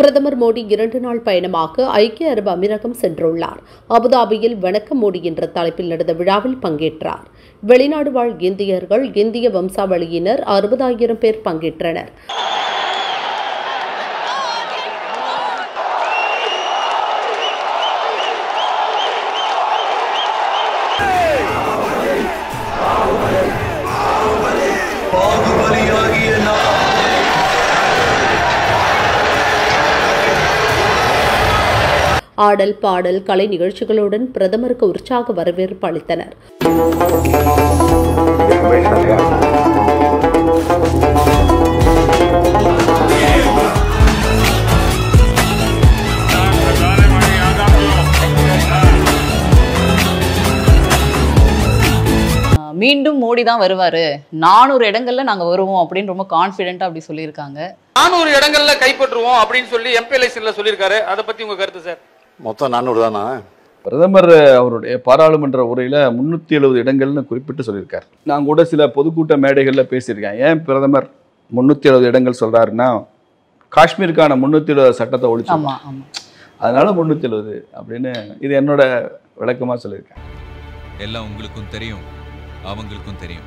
பிரதமர் மோடி இரண்டு நாள் பயணமாக ஐக்கிய அரபு அமீரகம் சென்றுள்ளார் அபுதாபியில் வணக்கம் மோடி என்ற தலைப்பில் நடந்த விழாவில் பங்கேற்றார் வெளிநாடு வாழ் இந்தியர்கள் இந்திய வம்சாவளியினர் அறுபதாயிரம் பேர் பங்கேற்றனர் பாகுபலியாகிய நான் ஆடல் பாடல் கலை நிகழ்ச்சிகளுடன் பிரதமருக்கு உற்சாக வரவேற்பு அளித்தனர் ஆஹ் மீண்டும் மோடி தான் வருவாரு நானூறு இடங்கள்ல நாங்க வருவோம் அப்படின்னு ரொம்ப கான்பிடென்ட்டா அப்படி சொல்லியிருக்காங்க நானூறு இடங்கள்ல கைப்பற்றுவோம் அப்படின்னு சொல்லி எம்பி எலெக்ஷன்ல சொல்லியிருக்காரு அதை பத்தி உங்க கருத்து சார் மொத்தம் நானூறு தானா பிரதமர் அவருடைய பாராளுமன்ற உரையில முன்னூத்தி எழுபது இடங்கள்னு குறிப்பிட்டு சொல்லியிருக்கார் நான் கூட சில பொதுக்கூட்ட மேடைகள்ல பேசியிருக்கேன் ஏன் பிரதமர் முன்னூத்தி எழுபது இடங்கள் சொல்றாருன்னா காஷ்மீருக்கான முன்னூத்தி எழுபது சட்டத்தை ஒழிச்சு ஆமா ஆமா அதனால முன்னூத்தி எழுபது அப்படின்னு இது என்னோட விளக்கமா சொல்லியிருக்கேன் எல்லாம் உங்களுக்கும் தெரியும் அவங்களுக்கும் தெரியும்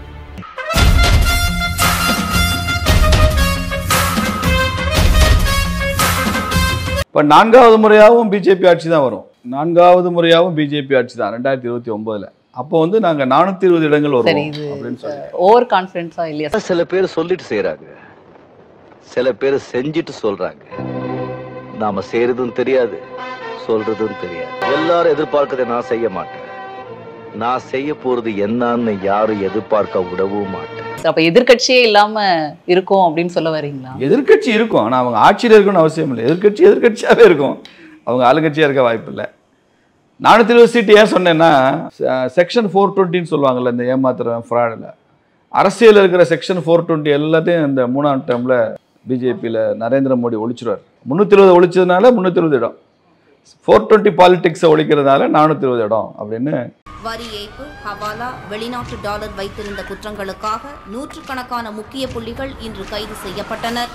இப்போ நான்காவது முறையாகவும் பிஜேபி ஆட்சி தான் வரும் நான்காவது முறையாகவும் பிஜேபி ஆட்சி தான் ரெண்டாயிரத்தி இருபத்தி ஒன்பதுல அப்போ வந்து நாங்க நானூத்தி இருபது இடங்கள் சரி வருவோம் இது அப்படின்னு சொல்லி ஓவர் கான்பிடென்ஸா இல்லையா சில பேர் சொல்லிட்டு செய்றாங்க சில பேர் செஞ்சுட்டு சொல்றாங்க நாம செய்யறதும் தெரியாது சொல்றதும் தெரியாது எல்லாரும் எதிர்பார்க்கறதை நான் செய்ய மாட்டேன் நான் செய்ய போறது என்னன்னு யாரும் எதிர்பார்க்க விடவும் மாட்டேன் அப்ப எதிர்க்கட்சியே இல்லாம இருக்கும் அப்படின்னு சொல்ல வரீங்களா எதிர்க்கட்சி இருக்கும் ஆனா அவங்க ஆட்சியில் இருக்கணும்னு அவசியம் இல்லை எதிர்க்கட்சி எதிர்க்கட்சியாவே இருக்கும் அவங்க ஆளுங்கட்சியா இருக்க வாய்ப்பு இல்லை நானூற்றி இருபது சீட்டு ஏன் சொன்னேன்னா செக்ஷன் ஃபோர் டுவெண்ட்டின்னு சொல்லுவாங்கல்ல இந்த ஏமாத்துறவன் ஃப்ராடில் அரசியல் இருக்கிற செக்ஷன் ஃபோர் டுவெண்ட்டி எல்லாத்தையும் இந்த மூணாம் டேர்மில் பிஜேபியில் நரேந்திர மோடி ஒழிச்சிருவார் முந்நூற்றி இருபது ஒழிச்சதுனால முந்நூற்றி இருபது இடம் ஃபோர் டுவெண்ட்டி பாலிடிக்ஸை ஒழிக்கிறதுனால நானூற்றி இருபது இடம் அப்படின்னு வரி ஏய்ப்பு ஹவாலா வெளிநாட்டு டாலர் வைத்திருந்த குற்றங்களுக்காக நூற்றுக்கணக்கான முக்கிய புள்ளிகள் இன்று கைது செய்யப்பட்டனர்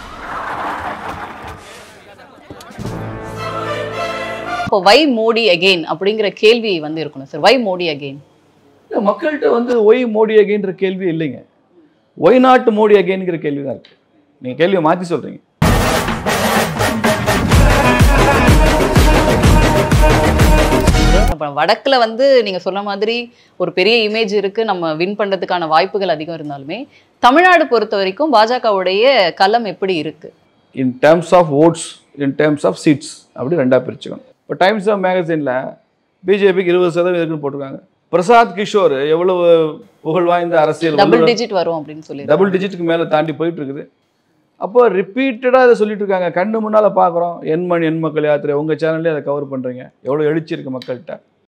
இப்போ வை மோடி அகெயின் அப்படிங்கிற கேள்வி வந்து இருக்கணும் சார் வை மோடி அகெயின் இல்ல, மக்கள்கிட்ட வந்து ஒய் மோடி அகைன்ற கேள்வி இல்லைங்க ஒய் நாட்டு மோடி அகைன்கிற கேள்வி தான் இருக்கு நீங்க கேள்வியை மாத்தி சொல்றீங்க அப்ப வடக்குல வந்து நீங்க சொன்ன மாதிரி ஒரு பெரிய இமேஜ் இருக்கு நம்ம வின் பண்றதுக்கான வாய்ப்புகள் அதிகம் இருந்தாலுமே தமிழ்நாடு பொறுத்த வரைக்கும் பாஜகவுடைய களம் எப்படி இருக்கு in terms of votes in terms of seats அப்படி ரெண்டா பிரிச்சுக்கணும் இப்போ டைம்ஸ் ஆஃப் மேகசினில் பிஜேபிக்கு இருபது சதவீதம் இருக்குன்னு போட்டிருக்காங்க பிரசாத் கிஷோர் எவ்வளவு புகழ் வாய்ந்த அரசியல் டபுள் வல்லுநர். டிஜிட் வரும் அப்படின்னு சொல்லி டபுள் டிஜிட்டுக்கு மேலே தாண்டி போயிட்டு இருக்குது அப்போ ரிப்பீட்டடாக இதை சொல்லிட்டு இருக்காங்க கண்ணு முன்னால் பார்க்குறோம் எண்மண் எண் மக்கள் யாத்திரை உங்கள் சேனல்லே அதை கவர் பண்ணுறீங்க எவ்வளோ எழுச்சி இருக்கு மக்கள்கிட்ட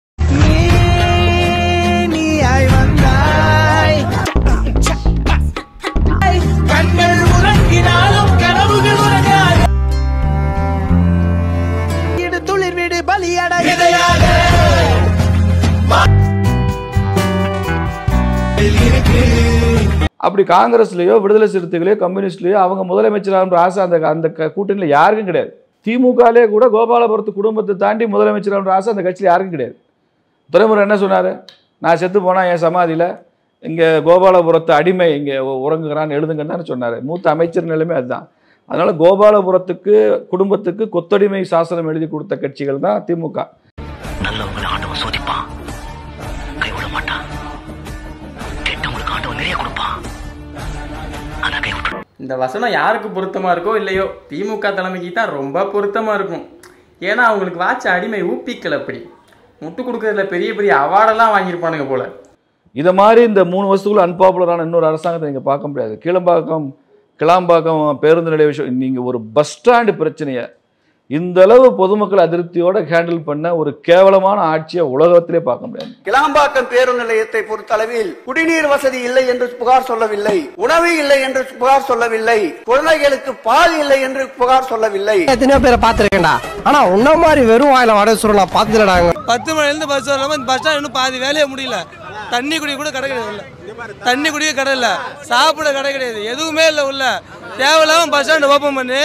அப்படி காங்கிரஸ்லயோ விடுதலை சிறுத்தைகளையோ கம்யூனிஸ்ட்லயோ அவங்க முதலமைச்சராகிற ஆசை அந்த அந்த க- கூட்டணியில் யாருக்கும் கிடையாது திமுகலே கூட கோபாலபுரத்து குடும்பத்தை தாண்டி முதலமைச்சராகிற ஆசை அந்த கட்சியில் யாருக்கும் கிடையாது துரைமுருகன் என்ன சொன்னார் நான் செத்து போனால் என் சமாதியில் இங்கே கோபாலபுரத்து அடிமை இங்கே உறங்குகிறான்னு எழுதுங்கன்னு தானே சொன்னார் மூத்த அமைச்சர் நிலைமை அதுதான் அதனால கோபாலபுரத்துக்கு குடும்பத்துக்கு கொத்தடிமை சாசனம் எழுதி கொடுத்த கட்சிகள் தான் திமுக நல்லவங்களை ஆண்டவன் சோதிப்பான் கைவிட மாட்டான் கெட்டவங்களுக்கு ஆண்டவன் நிறைய கொடுப்பான் ஆனா கை விட்டு இந்த வசனம் யாருக்கு பொருத்தமா இருக்கோ இல்லையோ திமுக தலைமைக்கு தான் ரொம்ப பொருத்தமா இருக்கும் ஏன்னா அவங்களுக்கு வாட்ச அடிமை ஊப்பிக்கல் அப்படி முட்டு கொடுக்கறதுல பெரிய பெரிய அவார்டெல்லாம் வாங்கியிருப்பானுங்க போல இதை மாதிரி இந்த மூணு வருஷத்துக்குள்ள அன்பாப்புலரான இன்னொரு அரசாங்கத்தை நீங்கள் பார்க்க முடியாது கீழம்பாக்கம் கிளாம்பாக்கம் பேருந்து நிலைய விஷயம் நீங்கள் ஒரு பஸ் ஸ்டாண்டு பிரச்சனையை இந்த அளவு பொதுமக்கள் அதிருப்தியோட ஹேண்டில் பண்ண ஒரு கேவலமான ஆட்சியை உலகத்திலே பார்க்க முடியாது கிளாம்பாக்கம் பேருந்து நிலையத்தை பொறுத்தளவில் குடிநீர் வசதி இல்லை என்று புகார் சொல்லவில்லை உணவு இல்லை என்று புகார் சொல்லவில்லை குழந்தைகளுக்கு பால் இல்லை என்று புகார் சொல்லவில்லை எத்தனையோ பேரை பார்த்துருக்கேன்டா ஆனா உன்ன மாதிரி வெறும் வாயில வடை சுருள் நான் பார்த்ததுலடாங்க பத்து மணிலேருந்து பஸ் வரலாம இந்த பஸ் ஸ்டாண்ட் இன்னும் பாதி வேலையே முடியல தண்ணி குடி கூட கடை கிடையாது உள்ள தண்ணி குடிக்க கடை இல்லை சாப்பிட கடை கிடையாது எதுவுமே இல்லை உள்ள தேவையில்லாம பஸ் ஸ்டாண்ட் ஓப்பன் பண்ணி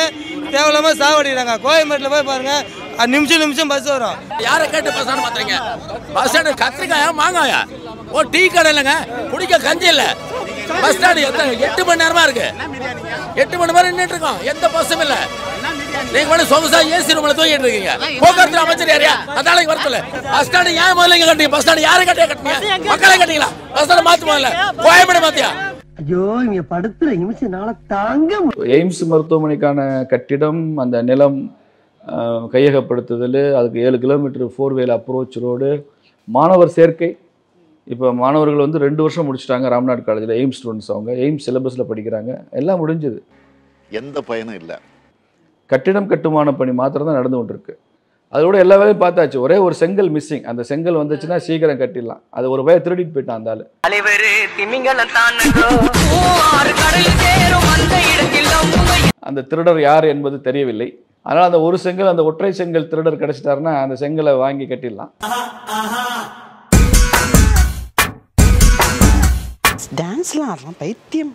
தேவையில்லாம சாவடிக்கிறாங்க கோயம்பேட்டில் போய் பாருங்க அஹ் நிமிஷம் நிமிஷம் பஸ் வரும் யாரை கேட்டு பஸ் ஸ்டாண்ட் மாத்துறீங்க பஸ் ஸ்டாண்டு கத்திரிக்காயா மாங்காயா ஓ டீ கடை இல்லைங்க குடிக்க கஞ்சி இல்ல பஸ் ஸ்டாண்டு எத்தனை எட்டு மணி நேரமா இருக்கு எட்டு மணி நேரம் நின்றுட்டு இருக்கோம் எந்த பஸ்ஸும் இல்ல நீங்க கூட சொகுசா ஏசி ரூம்ல தூங்கிட்டு இருக்கீங்க போக்குவரத்து அமைச்சர் யாரையா அதனால வரத்துல பஸ் ஸ்டாண்டு ஏன் முதல்ல இங்க கட்டுங்க பஸ் ஸ்டாண்டு யாரை கட்டியா கட்டுங்க மக்களை கட்டிங்களா பஸ் ஸ்டாண்ட் மாத்து முதல்ல கோயம்பேடு மாத்தியா ஐயோ இங்க படுத்துற நிமிஷம் தாங்க எய்ம்ஸ் மருத்துவமனைக்கான கட்டிடம் அந்த நிலம் அஹ், கையகப்படுத்துதல் அதுக்கு ஏழு kilometre four way approach road மாணவர் சேர்க்கை இப்போ மாணவர்கள் வந்து ரெண்டு வருஷம் முடிச்சிட்டாங்க ராம்நாத் காலேஜில் எய்ம்ஸ் ஸ்டூடெண்ட்ஸ் அவங்க எய்ம்ஸ் சிலபஸில் படிக்கிறாங்க எல்லாம் முடிஞ்சுது எந்த பயனும் இல்லை கட்டிடம் கட்டுமான பணி மாத்திரம் தான் நடந்து கொண்டிருக்கு அதோட எல்லா வேலையும் பார்த்தாச்சு ஒரே ஒரு செங்கல் மிஸ்ஸிங் அந்த செங்கல் வந்துச்சுன்னா சீக்கிரம் கட்டிடலாம் அது ஒரு பய திருடிட்டு போயிட்டான் அந்த ஆளு தலைவரு திமிங்கலம் ஆறு கடல் சேரும் அந்த இடத்தில் அந்த திருடர் யார் என்பது தெரியவில்லை அதனால் அந்த ஒரு செங்கல் அந்த ஒற்றை செங்கல் திருடர் கிடைச்சிட்டாருன்னா அந்த செங்கலை வாங்கி கட்டிடலாம் டான்ஸ்லாம் ஆடுறான் பைத்தியம்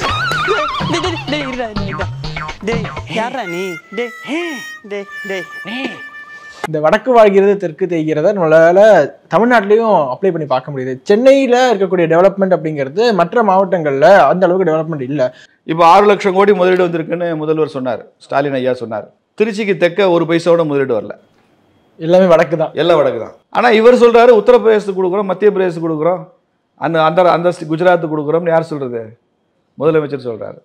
டேய் யாரா நீ டேய் டேய் டேய் இந்த வடக்கு வாழ்கிறது தெற்கு தேய்கிறத நம்மளால தமிழ்நாட்டிலையும் அப்ளை பண்ணி பார்க்க முடியுது சென்னையில இருக்கக்கூடிய டெவலப்மெண்ட் அப்படிங்கிறது மற்ற மாவட்டங்கள்ல அந்த அளவுக்கு டெவலப்மெண்ட் இல்லை இப்போ ஆறு லட்சம் கோடி முதலீடு வந்திருக்குன்னு முதல்வர் சொன்னார் ஸ்டாலின் ஐயா சொன்னார் திருச்சிக்கு தெற்க ஒரு பைசாவோட முதலீடு வரல எல்லாமே வடக்கு தான் எல்லாம் வடக்கு தான் ஆனால் இவர் சொல்றாரு உத்தரப்பிரதேசத்துக்கு கொடுக்குறோம் மத்திய பிரதேசத்துக்கு கொடுக்குறோம் அந்த அந்த அந்த குஜராத்துக்கு கொடுக்குறோம்னு யார் சொல்றது முதலமைச்சர் சொல்றாரு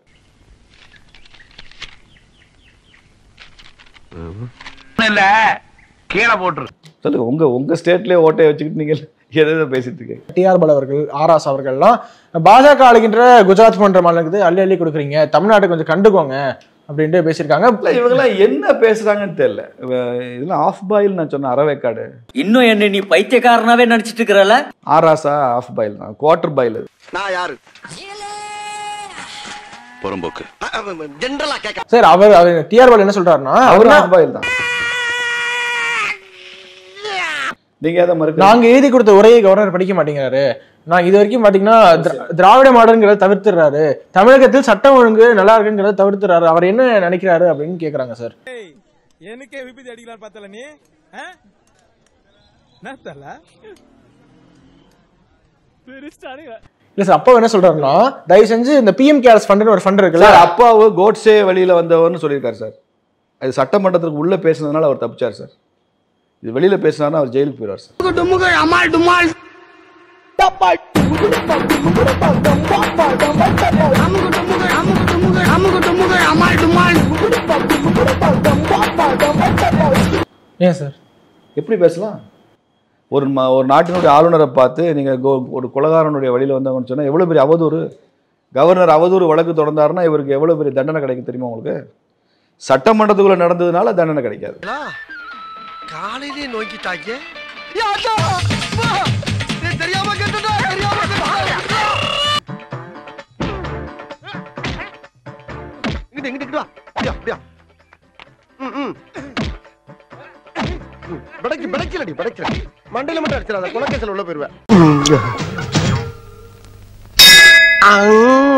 இல்ல கீழே போட்டுரு சொல்லுங்க உங்க உங்க ஸ்டேட்லயே ஓட்டையை வச்சுக்கிட்டு நீங்க எதை எதை பேசிட்டு இருக்கீங்க டிஆர் பால் அவர்கள் ஆர்ஆஸ் அவர்கள்லாம் பாஜக ஆளுகின்ற குஜராத் போன்ற மாநிலத்துக்கு அள்ளி அள்ளி கொடுக்குறீங்க தமிழ்நாட்டை கொஞ்சம் கண்டுக்கோங்க அப்படின்ட்டு பேசியிருக்காங்க இல்ல இவங்கெல்லாம் என்ன பேசுறாங்கன்னு தெரியல இவ- இதெல்லாம் ஆஃப் பாயில் நான் சொன்ன அறவேக்காடு இன்னும் என்ன நீ பைத்தியக்காரனாவே நினைச்சிட்டு இருக்கிறல ஆராசா ஆஃப் பாயில் தான் குவார்டர் பாயில் நான் யாரு புறம்போக்கு ஜென்ரலா கேட்க சார் அவர் அவர் டிஆர் பால் என்ன சொல்றாருன்னா அவரு அவர்னா- ஆஃப் பாயில் தான் நீங்க எதை மறுக்க நாங்க எழுதி கொடுத்த உரையை கவர்னர் படிக்க மாட்டேங்கிறாரு நான் இது வரைக்கும் பாத்தீங்கன்னா திரா- திராவிட மாடல்ங்கிறத தவிர்த்துறாரு தமிழகத்தில் சட்டம் ஒழுங்கு நல்லா இருக்குங்கிறத தவிர்த்துறாரு அவர் என்ன நினைக்கிறாரு அப்படின்னு கேக்குறாங்க சார் எனக்கே விபத்து அடிக்கலாம் பார்த்தல நீ என்ன தெரியல இல்ல சார் அப்பா என்ன சொல்றாருன்னா தயவு செஞ்சு இந்த பிஎம் கேர்ஸ் ஃபண்ட்னு ஒரு ஃபண்ட் இருக்குல்ல சார் அப்பாவு கோட்ஸே வழியில வந்தவர்னு சொல்லியிருக்காரு சார் அது சட்டமன்றத்துக்கு உள்ள பேசுனதுனால அவர் தப்பிச்சார் சார் இது வெளியில பேசினாருன்னா அவர் ஜெயிலுக்கு போயிடுவார் சார் டுமுகள் அமால் டுமால் ஏன் சார் எப்படி பேசலாம் ஒரு ம ஒரு நாட்டினுடைய ஆளுநரை பார்த்து நீங்கள் கோ ஒரு கொலகாரனுடைய வழியில் வந்தவங்கன்னு சொன்னால் எவ்வளோ பெரிய அவதூறு கவர்னர் அவதூறு வழக்கு தொடர்ந்தாருன்னா இவருக்கு எவ்வளோ பெரிய தண்டனை கிடைக்கும் தெரியுமா உங்களுக்கு சட்டமன்றத்துக்குள்ளே நடந்ததுனால தண்டனை கிடைக்காது காலையிலே நோக்கிட்டாங்க தெரியாம கேட்டுட்டா தெரியாம கேட்டுட்டா. இங்கிட்டு இங்கிட்டு இங்கிட்டு வா அப்படியா அப்படியா ம் ம் ம், பிடைக்கு பிடைக்கலடி பிடைக்கல மண்டையில மட்டும் அடிச்சிடாத குலக்கேசல் உள்ள போயிருவேன்